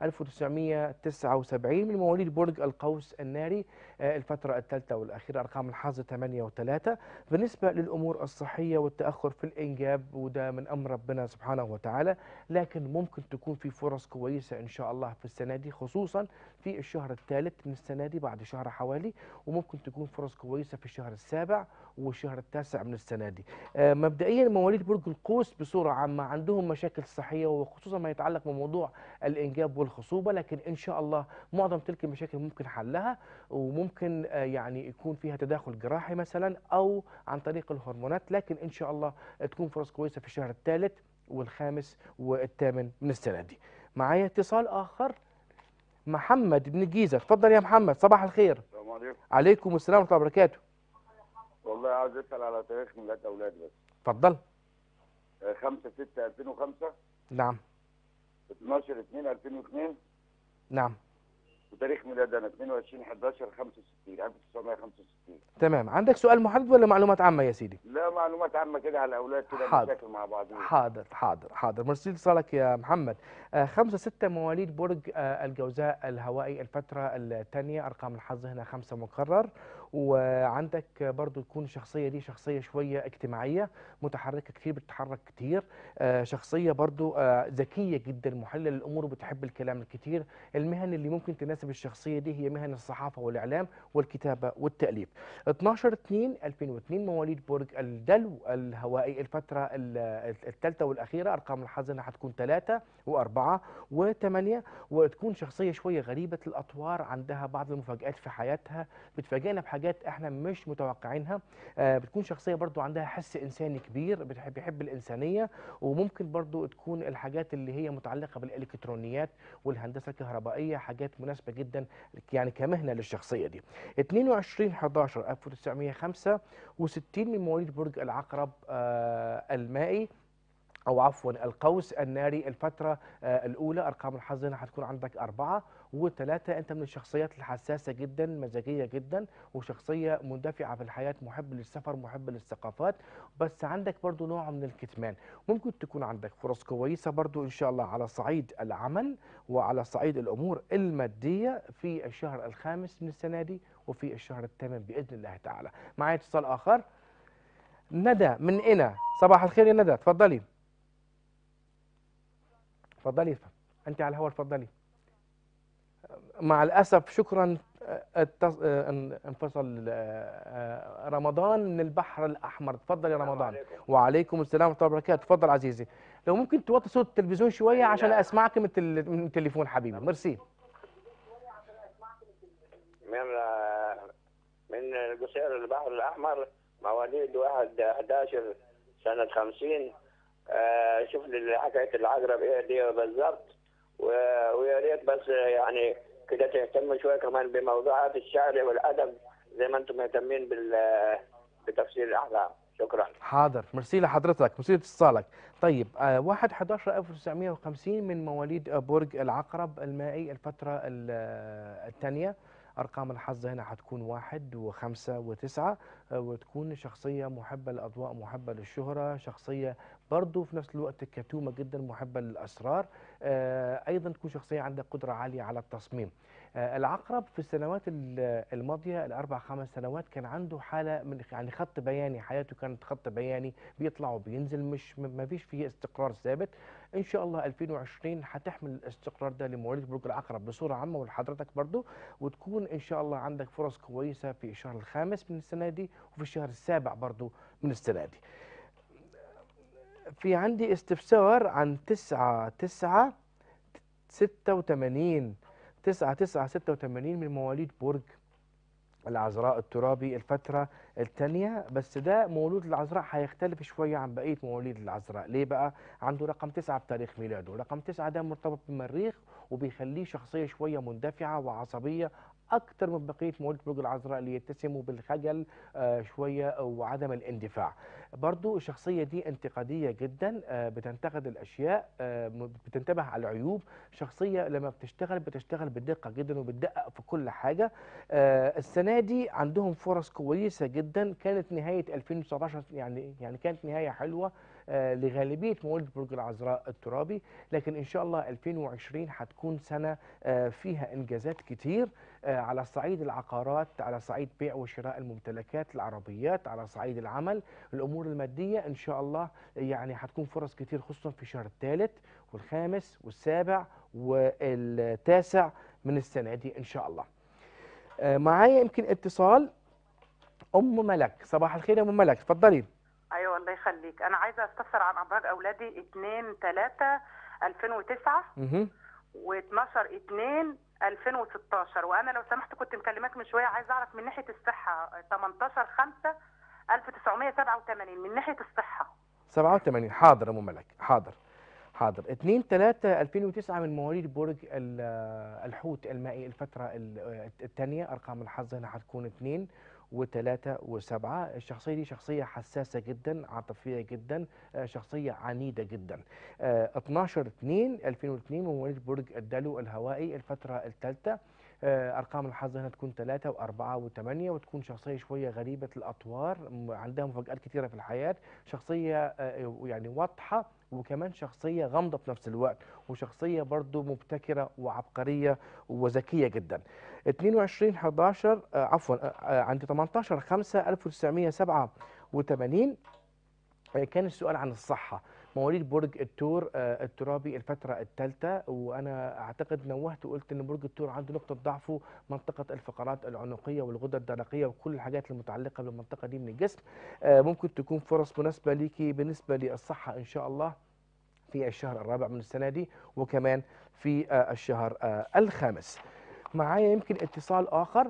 1979 من مواليد برج القوس الناري آه، الفترة الثالثة والأخيرة أرقام الحظ 8 و3 بالنسبة للأمور الصحية والتأخر في الإنجاب وده من أمر ربنا سبحانه وتعالى لكن ممكن تكون في فرص كويسة إن شاء الله في السنة دي خصوصا في الشهر الثالث من السنة دي بعد شهر حوالي وممكن تكون فرص كويسة في الشهر السابع والشهر التاسع من السنة دي آه، مبدئيا مواليد برج القوس بصورة عامة عندهم مشاكل صحية وخصوصا ما يتعلق بموضوع الإنجاب والخصوبة لكن إن شاء الله معظم تلك المشاكل ممكن حلها وممكن آه، يعني يكون فيها تداخل جراحي مثلا أو عن طريق الهرمونات لكن إن شاء الله تكون فرص كويسة في الشهر الثالث والخامس والثامن من السنة دي معايا اتصال آخر محمد من الجيزة تفضل يا محمد صباح الخير
السلام عليكم
عليكم السلام ورحمة الله وبركاته
والله عاوز اسال على تاريخ ميلاد اولاد بس
تفضل
5 6 2005
نعم
12 2 2002
نعم
وتاريخ ميلاد انا 22 11 65 1965
تمام عندك سؤال محدد ولا معلومات عامة يا سيدي
لا معلومات عامه كده على الاولاد كده
حاضر.
مشاكل مع بعضهم
حاضر حاضر حاضر مرسي اتصالك يا محمد آه خمسة ستة مواليد برج آه الجوزاء الهوائي الفترة الثانية أرقام الحظ هنا خمسة مكرر وعندك برضو تكون الشخصية دي شخصية شوية اجتماعية متحركة كتير بتتحرك كتير آه شخصية برضو آه ذكية جدا محللة للأمور وبتحب الكلام الكتير المهن اللي ممكن تناسب الشخصية دي هي مهن الصحافة والإعلام والكتابة والتأليف 12 2 2002 مواليد برج الدلو الهوائي الفترة الثالثة والأخيرة أرقام الحظ هنا هتكون ثلاثة وأربعة وثمانية وتكون شخصية شوية غريبة الأطوار عندها بعض المفاجآت في حياتها بتفاجئنا بحاجات احنا مش متوقعينها آه بتكون شخصية برضو عندها حس إنساني كبير بتحب يحب الإنسانية وممكن برضو تكون الحاجات اللي هي متعلقة بالإلكترونيات والهندسة الكهربائية حاجات مناسبة جدا يعني كمهنة للشخصية دي 22 11 1965 من مواليد برج العقرب آه المائي او عفوا القوس الناري الفتره آه الاولى ارقام الحظ هنا هتكون عندك اربعه وثلاثه انت من الشخصيات الحساسه جدا مزاجيه جدا وشخصيه مندفعه في الحياه محب للسفر محب للثقافات بس عندك برضو نوع من الكتمان ممكن تكون عندك فرص كويسه برضو ان شاء الله على صعيد العمل وعلى صعيد الامور الماديه في الشهر الخامس من السنه دي وفي الشهر الثامن باذن الله تعالى معايا اتصال اخر ندى من إنا صباح الخير يا ندى تفضلي تفضلي يا فندم. انت على الهواء تفضلي مع الاسف شكرا اتص- ان- انفصل آه، رمضان من البحر الاحمر تفضل يا رمضان وعليكم السلام ورحمه الله وبركاته تفضل عزيزي لو ممكن توطي صوت التلفزيون شويه عشان اسمعك من التل- من التليفون حبيبي ميرسي
من من القصير البحر الأحمر مواليد واحد 11 سنة 50 آه، شوف لي حكاية العقرب إيه دي بالضبط و- ويا ريت بس يعني كده تهتم شوية كمان بموضوعات الشعر والأدب زي ما أنتم مهتمين بال بتفسير الأحلام شكرا
حاضر ميرسي لحضرتك ميرسي لاتصالك طيب آه، 1 11 1950 من مواليد آه، برج العقرب المائي الفترة ال- آه، الثانية أرقام الحظ هنا هتكون واحد وخمسة وتسعة آه، وتكون شخصية محبة للأضواء محبة للشهرة شخصية برضو في نفس الوقت كتومة جدا محبة للأسرار آه، أيضا تكون شخصية عندها قدرة عالية على التصميم آه، العقرب في السنوات ال- الماضية الأربع خمس سنوات كان عنده حالة من يعني خط بياني حياته كانت خط بياني بيطلع وبينزل مش م- ما فيش فيه استقرار ثابت إن شاء الله 2020 هتحمل الاستقرار ده لمواليد برج العقرب بصورة عامة ولحضرتك برضو وتكون إن شاء الله عندك فرص كويسة في الشهر الخامس من السنة دي وفي الشهر السابع برضو من السنة دي في عندي استفسار عن تسعة تسعة ستة وثمانين تسعة تسعة ستة وثمانين من مواليد برج العذراء الترابي الفترة الثانية بس ده مولود العذراء هيختلف شوية عن بقية مواليد العذراء ليه بقى؟ عنده رقم تسعة بتاريخ ميلاده رقم تسعة ده مرتبط بالمريخ وبيخليه شخصية شوية مندفعة وعصبية اكثر من بقيه مواليد برج العذراء اللي يتسموا بالخجل آه، شويه وعدم الاندفاع برضو الشخصيه دي انتقاديه جدا آه، بتنتقد الاشياء آه، م- بتنتبه على العيوب شخصيه لما بتشتغل بتشتغل بدقه جدا وبتدقق في كل حاجه آه، السنه دي عندهم فرص كويسه جدا كانت نهايه 2019 يعني يعني كانت نهايه حلوه آه، لغالبيه مواليد برج العذراء الترابي لكن ان شاء الله 2020 هتكون سنه آه، فيها انجازات كتير آه، على صعيد العقارات على صعيد بيع وشراء الممتلكات العربيات على صعيد العمل الامور الماديه ان شاء الله يعني هتكون فرص كتير خصوصا في الشهر الثالث والخامس والسابع والتاسع من السنه دي ان شاء الله آه، معايا يمكن اتصال ام ملك صباح الخير يا ام ملك اتفضلي
ايوه الله يخليك انا عايزه استفسر عن ابراج اولادي 2 3 2009
مهم.
و12 2 2016 وانا لو سمحت كنت مكلماك من شويه عايزه اعرف من ناحيه الصحه 18 5 1987 من ناحيه الصحه
87 حاضر يا ام ملك حاضر حاضر 2 3 2009 من مواليد برج ال- الحوت المائي الفترة الثانية أرقام الحظ هنا هتكون 2 وثلاثة وسبعة الشخصية دي شخصية حساسة جدا عاطفية جدا آه، شخصية عنيدة جدا آه، 12 2 2002 من مواليد برج الدلو الهوائي الفترة الثالثة آه، أرقام الحظ هنا تكون ثلاثة وأربعة وثمانية وتكون شخصية شوية غريبة الأطوار م- عندها مفاجآت كثيرة في الحياة شخصية آه، يعني واضحة وكمان شخصية غامضة في نفس الوقت وشخصية برضو مبتكرة وعبقرية وذكية جدا 22 11 آه، عفوا آه، آه، عند 18 5 1987 آه، كان السؤال عن الصحة مواليد برج الثور آه، الترابي الفترة الثالثة وأنا أعتقد نوهت وقلت إن برج الثور عنده نقطة ضعفه منطقة الفقرات العنقية والغدة الدرقية وكل الحاجات المتعلقة بالمنطقة دي من الجسم آه، ممكن تكون فرص مناسبة ليكي بالنسبة للصحة إن شاء الله في الشهر الرابع من السنة دي وكمان في آه، الشهر آه، الخامس معايا يمكن اتصال آخر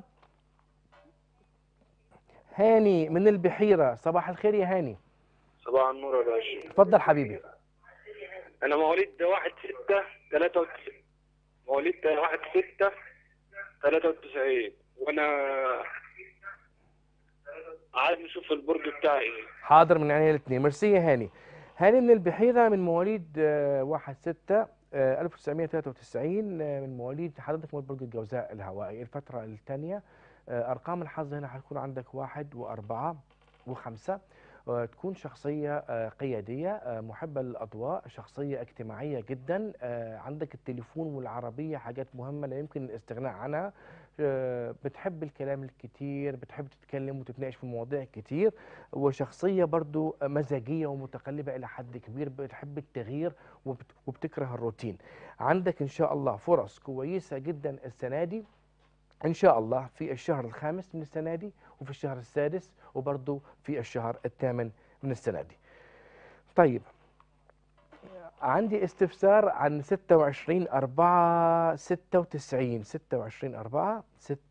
هاني من البحيرة صباح الخير يا هاني
صباح النور يا باشا
اتفضل حبيبي
انا مواليد واحد ستة تلاتة وتسعين مواليد واحد ستة تلاتة وتسعين وانا عايز نشوف البرج بتاعي ايه
حاضر من عينيا الاثنين ميرسي يا هاني هاني من البحيرة من مواليد آه، واحد ستة آه، 1993 آه، من مواليد حضرتك مواليد برج الجوزاء الهوائي الفترة الثانية آه، أرقام الحظ هنا هتكون عندك واحد وأربعة وخمسة آه، تكون شخصية آه، قيادية آه، محبة للأضواء شخصية اجتماعية جدا آه، عندك التليفون والعربية حاجات مهمة لا يمكن الاستغناء عنها آه، بتحب الكلام الكتير بتحب تتكلم وتتناقش في مواضيع كتير وشخصية برضو مزاجية ومتقلبة إلى حد كبير بتحب التغيير وبت- وبتكره الروتين عندك إن شاء الله فرص كويسة جدا السنة دي إن شاء الله في الشهر الخامس من السنة دي وفي الشهر السادس وبرضو في الشهر الثامن من السنة دي طيب عندي استفسار عن 26 4 96 26 4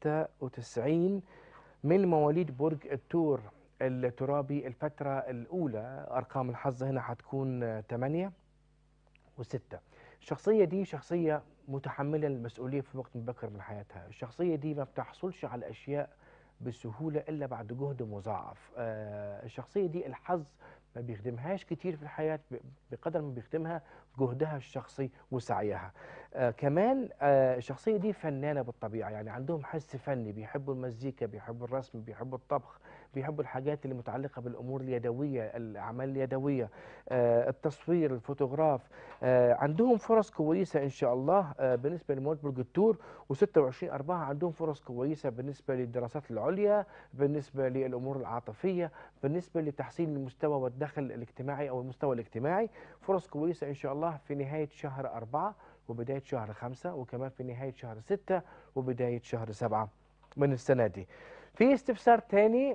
96 من مواليد برج الثور الترابي الفترة الأولى أرقام الحظ هنا هتكون 8 و6 الشخصية دي شخصية متحملة المسؤولية في وقت مبكر من حياتها الشخصية دي ما بتحصلش على أشياء بسهولة إلا بعد جهد مضاعف آه، الشخصية دي الحظ ما بيخدمهاش كتير في الحياة ب- بقدر ما بيخدمها جهدها الشخصي وسعيها آه كمان آه الشخصية دي فنانة بالطبيعة يعني عندهم حس فني بيحبوا المزيكا بيحبوا الرسم بيحبوا الطبخ بيحبوا الحاجات اللي متعلقة بالأمور اليدوية الأعمال اليدوية آه التصوير الفوتوغراف آه عندهم فرص كويسة إن شاء الله آه بالنسبة لمواد برج التور و26 أربعة عندهم فرص كويسة بالنسبة للدراسات العليا بالنسبة للأمور العاطفية بالنسبة لتحسين المستوى والدخل الاجتماعي أو المستوى الاجتماعي فرص كويسة إن شاء الله في نهاية شهر أربعة وبداية شهر خمسة وكمان في نهاية شهر ستة وبداية شهر سبعة من السنة دي في استفسار تاني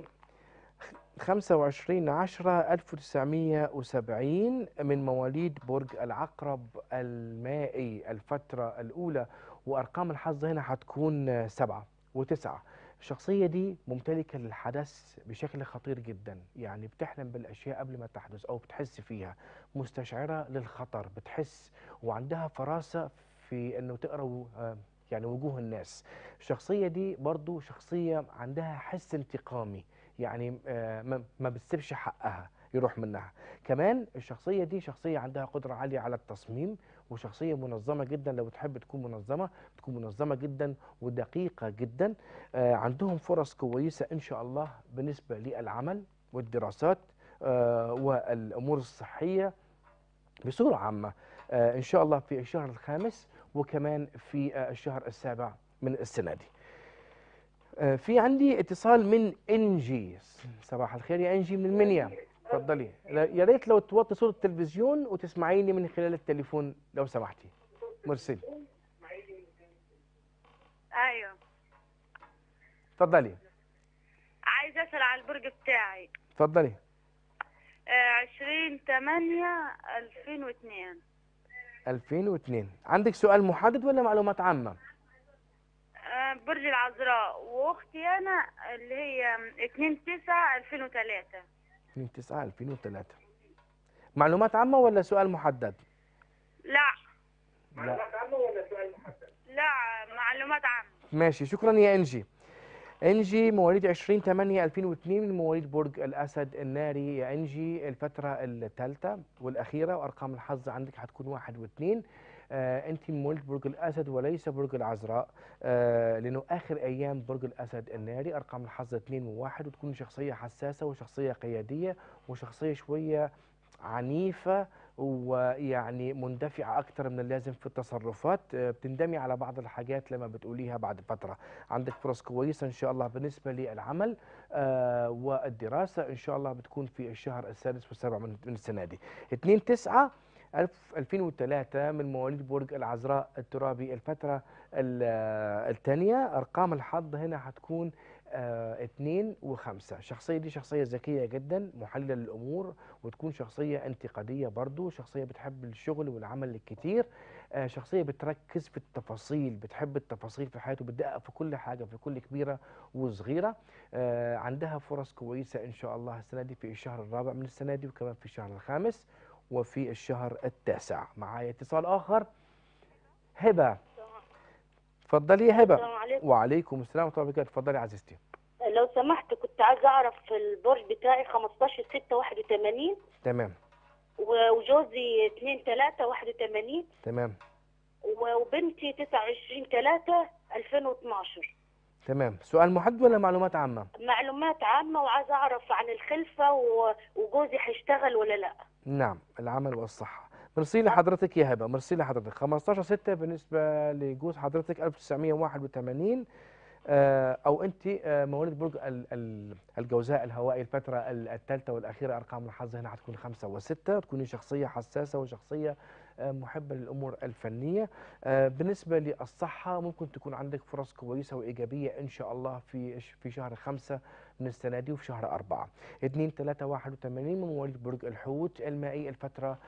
25 10 1970 من مواليد برج العقرب المائي الفترة الأولى وأرقام الحظ هنا هتكون سبعة وتسعة الشخصية دي ممتلكة للحدث بشكل خطير جدا يعني بتحلم بالأشياء قبل ما تحدث أو بتحس فيها مستشعرة للخطر بتحس وعندها فراسة في أنه تقرأ آه، يعني وجوه الناس الشخصيه دي برضو شخصيه عندها حس انتقامي يعني آه، ما ما بتسيبش حقها يروح منها كمان الشخصيه دي شخصيه عندها قدره عاليه على التصميم وشخصيه منظمه جدا لو تحب تكون منظمه تكون منظمه جدا ودقيقه جدا آه، عندهم فرص كويسه ان شاء الله بالنسبه للعمل والدراسات آه، والامور الصحيه بصوره عامه آه، ان شاء الله في الشهر الخامس وكمان في آه، الشهر السابع من السنه دي آه، في عندي اتصال من انجي صباح الخير يا انجي من المنيا اتفضلي لا- يا ريت لو توطي صوت التلفزيون وتسمعيني من خلال التليفون لو سمحتي مرسل
ايوه
اتفضلي
عايزه اسال على البرج بتاعي
اتفضلي
عشرين تمانية ألفين واثنين
2002 عندك سؤال محدد ولا معلومات عامه
برج العذراء واختي انا اللي هي اتنين تسعة ألفين وتلاتة
2 9 2003 معلومات عامه ولا سؤال محدد
لا
لا
لا معلومات عامة
ماشي شكرا يا انجي انجي مواليد 20 8 2002 من مواليد برج الاسد الناري يا انجي الفتره الثالثه والاخيره وارقام الحظ عندك هتكون واحد واثنين آه انت من مواليد برج الاسد وليس برج العذراء آه لانه اخر ايام برج الاسد الناري ارقام الحظ اثنين وواحد وتكون شخصيه حساسه وشخصيه قياديه وشخصيه شويه عنيفه ويعني مندفعه اكثر من اللازم في التصرفات آه، بتندمي على بعض الحاجات لما بتقوليها بعد فتره عندك فرص كويسه ان شاء الله بالنسبه للعمل آه، والدراسه ان شاء الله بتكون في الشهر السادس والسابع من من السنه دي 2 9 2003 من مواليد برج العذراء الترابي الفترة الثانية أرقام الحظ هنا هتكون آه، اثنين وخمسة الشخصية دي شخصية ذكية جدا محللة للأمور وتكون شخصية انتقادية برضو شخصية بتحب الشغل والعمل الكتير آه، شخصية بتركز في التفاصيل بتحب التفاصيل في حياته بتدقق في كل حاجة في كل كبيرة وصغيرة آه، عندها فرص كويسة إن شاء الله السنة دي في الشهر الرابع من السنة دي وكمان في الشهر الخامس وفي الشهر التاسع معايا اتصال آخر هبة اتفضلي يا هبة
السلام عليكم
وعليكم السلام ورحمة الله وبركاته اتفضلي عزيزتي
لو سمحت كنت عايزه اعرف البرج بتاعي 15 6 81
تمام
و- وجوزي 2 3 81
تمام
و- وبنتي 29 3 2012
تمام سؤال محدد ولا معلومات عامة
معلومات عامه وعايزه اعرف عن الخلفه و- وجوزي هيشتغل ولا لا
نعم العمل والصحة مرسي لحضرتك يا هبة مرسي لحضرتك 15 6 بالنسبة لجوز حضرتك 1981 آه، او انت آه، مواليد برج ال- ال- الجوزاء الهوائي الفتره ال- الثالثه والاخيره ارقام الحظ هنا هتكون خمسه وسته تكوني شخصيه حساسه وشخصيه آه، محبه للامور الفنيه آه، بالنسبه للصحه ممكن تكون عندك فرص كويسه وايجابيه ان شاء الله في في شهر خمسه من السنه دي وفي شهر اربعه 2 3 81 من مواليد برج الحوت المائي الفتره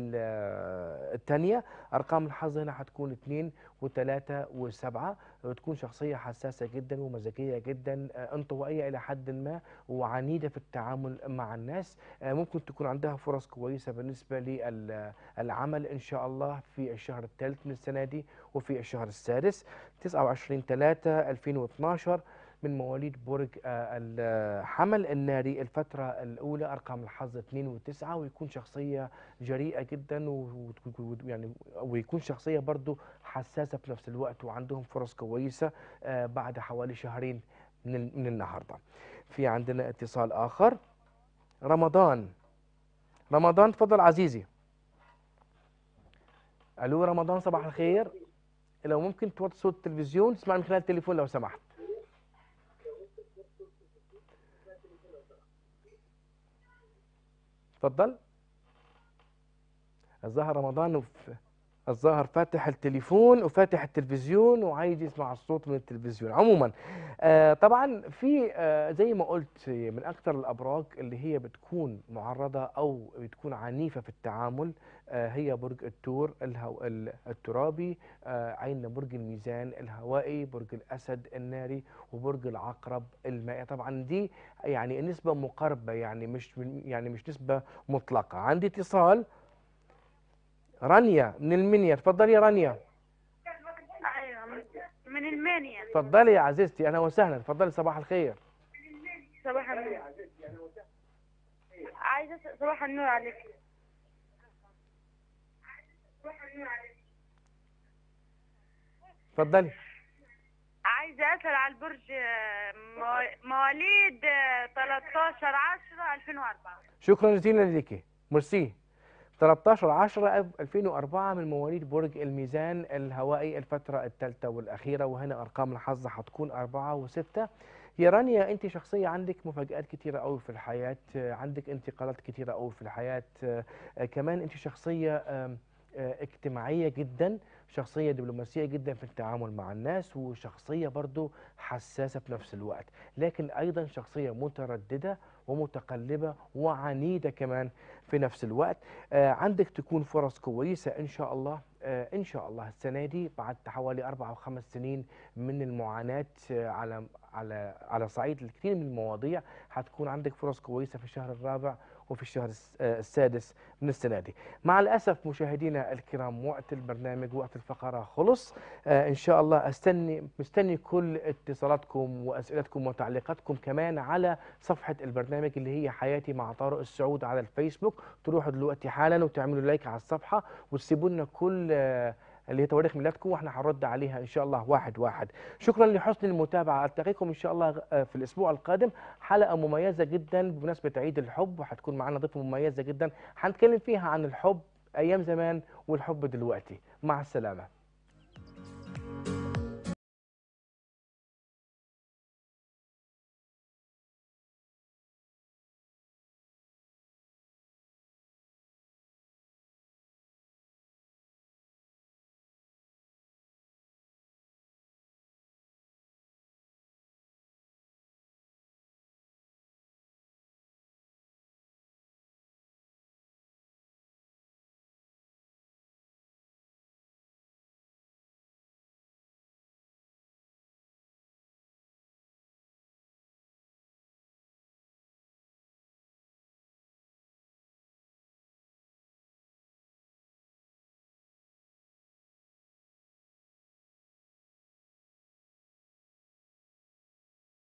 الثانيه ارقام الحظ هنا هتكون 2 و3 و7 وتكون شخصيه حساسه جدا ومزاجيه جدا آه، انطوائيه الى حد ما وعنيده في التعامل مع الناس آه، ممكن تكون عندها فرص كويسه بالنسبه للعمل ان شاء الله في الشهر الثالث من السنه دي وفي الشهر السادس 29 3 2012 من مواليد برج آه، الحمل الناري الفترة الأولى أرقام الحظ 2 و9 ويكون شخصية جريئة جدا و- و- يعني ويكون شخصية برضو حساسة في نفس الوقت وعندهم فرص كويسة آه، بعد حوالي شهرين من ال- من النهاردة في عندنا اتصال آخر رمضان رمضان تفضل عزيزي ألو رمضان صباح الخير لو ممكن توطي صوت التلفزيون تسمع من خلال التليفون لو سمحت تفضل الظاهر رمضان وف... الظاهر فاتح التليفون وفاتح التلفزيون وعايز يسمع الصوت من التلفزيون عموما آه طبعا في آه زي ما قلت من اكثر الابراج اللي هي بتكون معرضه او بتكون عنيفه في التعامل آه هي برج الثور الهو... ال- الترابي آه عين برج الميزان الهوائي برج الاسد الناري وبرج العقرب المائي طبعا دي يعني نسبه مقاربه يعني مش يعني مش نسبه مطلقه عندي اتصال رانيا من المنيا تفضلي يا رانيا
ايوه
من المنيا
اتفضلي يا عزيزتي اهلا وسهلا اتفضلي صباح الخير
صباح النور عايزة أسأل صباح النور عليك
اتفضلي
عايزة أسأل على البرج آه، مو- مواليد آه، 13 10 2004
شكرا جزيلا لك ميرسي 13 10 2004 من مواليد برج الميزان الهوائي الفترة الثالثة والأخيرة وهنا أرقام الحظ هتكون أربعة وستة يا رانيا أنت شخصية عندك مفاجآت كتيرة قوي في الحياة آه، عندك انتقالات كتيرة قوي في الحياة آه، آه، كمان أنت شخصية آم، آه، اجتماعية جدا شخصية دبلوماسية جدا في التعامل مع الناس وشخصية برضو حساسة في نفس الوقت لكن أيضا شخصية مترددة ومتقلبة وعنيدة كمان في نفس الوقت آه، عندك تكون فرص كويسة إن شاء الله آه، إن شاء الله السنة دي بعد حوالي أربع أو خمس سنين من المعاناة آه، على على على صعيد الكثير من المواضيع هتكون عندك فرص كويسة في الشهر الرابع وفي الشهر الس- آه، السادس من السنة دي مع الأسف مشاهدينا الكرام وقت البرنامج وقت الفقرة خلص آه، إن شاء الله أستني مستني كل اتصالاتكم وأسئلتكم وتعليقاتكم كمان على صفحة البرنامج اللي هي حياتي مع طارق السعود على الفيسبوك تروحوا دلوقتي حالا وتعملوا لايك على الصفحة وتسيبوا لنا كل آه، اللي هي تواريخ ميلادكم واحنا هنرد عليها ان شاء الله واحد واحد شكرا لحسن المتابعه التقيكم ان شاء الله آه، في الاسبوع القادم حلقه مميزه جدا بمناسبه عيد الحب وهتكون معنا ضيفه مميزه جدا هنتكلم فيها عن الحب ايام زمان والحب دلوقتي مع السلامه